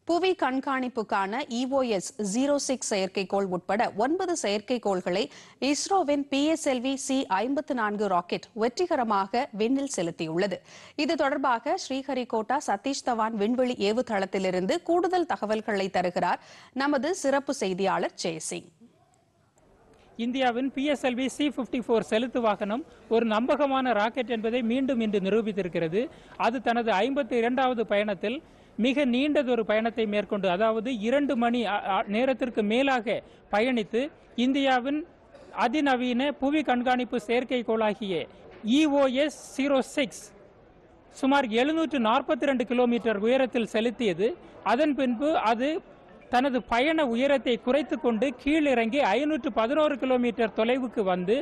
புவி கண்காணிப்புக்கான EOS zero six செயற்கைக்கோள் உட்பட ஒன்பது செயற்கைக்கோள்களை இஸ்ரோவின் பிஎஸ்எல்வி சி ஐம்பத்து நான்கு ராக்கெட் வெற்றிகரமாக விண்ணில் செலுத்தியுள்ளது இது தொடர்பாக ஸ்ரீஹரிகோட்டா சதீஷ் தவான் விண்வெளி ஏவுதளத்திலிருந்து கூடுதல் தகவல்களை தருகிறார் நமது சிறப்பு செய்தியாளர் ஜெயசிங் இந்தியாவின் பிஎஸ்எல்வி சி பிப்டி ஃபோர் செலுத்து வாகனம் ஒரு நம்பகமான ராக்கெட் என்பதை மீண்டும் இன்று நிரூபித்திருக்கிறது அது தனது ஐம்பத்தி இரண்டாவது பயணத்தில் மிக நீண்டதொரு பயணத்தை மேற்கொண்டு அதாவது இரண்டு மணி அ- அ- நேரத்திற்கு மேலாக பயணித்து இந்தியாவின் அதிநவீன புவி கண்காணிப்பு செயற்கைக்கோளாகிய இஓஎஸ் ஜீரோ சிக்ஸ் சுமார் எழுநூற்று நாற்பத்தி ரெண்டு கிலோமீட்டர் உயரத்தில் செலுத்தியது அதன் பின்பு அது தனது பயண உயரத்தை குறைத்து கொண்டு கீழிறங்கி ஐநூற்று பதினோரு கிலோமீட்டர் தொலைவுக்கு வந்து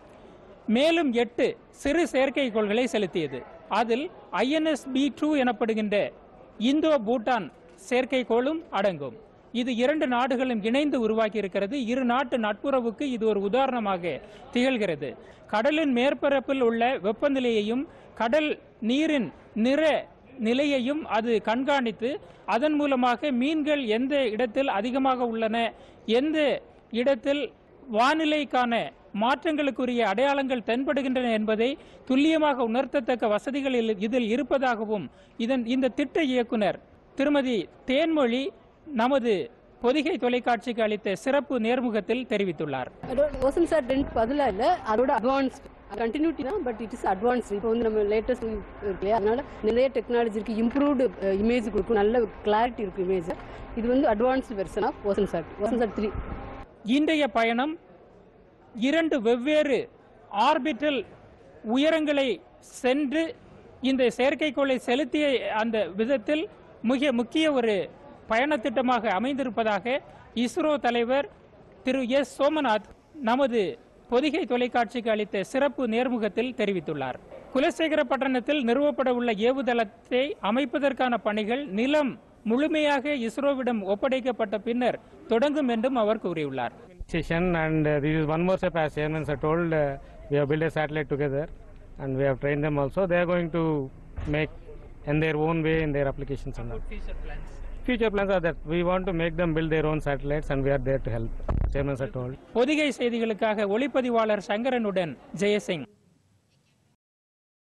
மேலும் எட்டு சிறு செயற்கைக்கோள்களை செலுத்தியது அதில் ஐஎன்எஸ் பி டூ எனப்படுகின்ற இந்தோ பூட்டான் செயற்கைக்கோளும் அடங்கும் இது இரண்டு நாடுகளும் இணைந்து உருவாக்கி இருக்கிறது இரு நாட்டு நட்புறவுக்கு இது ஒரு உதாரணமாக திகழ்கிறது கடலின் மேற்பரப்பில் உள்ள வெப்பநிலையையும் கடல் நீரின் நிற நிலையையும் அது கண்காணித்து அதன் மூலமாக மீன்கள் எந்த இடத்தில் அதிகமாக உள்ளன எந்த இடத்தில் வானிலைக்கான மாற்றங்களுக்குரிய அடையாளங்கள் தென்படுகின்றன என்பதை துல்லியமாக உணர்த்தத்தக்க வசதிகள் இல்- இதில் இருப்பதாகவும் இதன் இந்த திட்ட இயக்குனர் திருமதி தேன்மொழி நமது பொதிகை தொலைக்காட்சிக்கு அளித்த சிறப்பு நேர்முகத்தில் தெரிவித்துள்ளார் அதோட ஓசன் சார் டென்ட் பதிலாக இல்லை அதோட அட்வான்ஸ்ட் கண்டினியூட்டி தான் பட் இட் இஸ் அட்வான்ஸ்ட் இப்போ வந்து நம்ம லேட்டஸ்ட் இருக்கு இல்லையா அதனால நிறைய டெக்னாலஜி இருக்கு இம்ப்ரூவ்டு இமேஜ் கொடுக்கும் நல்ல கிளாரிட்டி இருக்கு இமேஜ் இது வந்து advanced version of Oceansat Oceansat three இன்றைய பயணம் இரண்டு வெவ்வேறு ஆர்பிட்டல் உயரங்களை சென்று இந்த செயற்கைக்கோளை செலுத்திய அந்த விதத்தில் மிக முக்கிய ஒரு பயண திட்டமாக அமைந்திருப்பதாக இஸ்ரோ தலைவர் திரு எஸ் சோமநாத் நமது பொதிகை தொலைக்காட்சிக்கு அளித்த சிறப்பு நேர்முகத்தில் தெரிவித்துள்ளார் குலசேகரப்பட்டணத்தில் நிறுவப்பட உள்ள ஏவுதளத்தை அமைப்பதற்கான பணிகள் நிலம் முழுமையாக இஸ்ரோவிடம் ஒப்படைக்கப்பட்ட பின்னர் தொடங்கும் என்றும் அவர் கூறியுள்ளார் station and uh, this is one more step as chairman sir told uh, we have built a satellite together and we have trained them also they are going to make in their own way in their applications and all. future plans are that we want to make them build their own satellites and we are there to help chairman sir told Pothigai செய்திகளுக்காக ஒளிப்பதிவாளர் சங்கரனுடன் ஜெயசிங்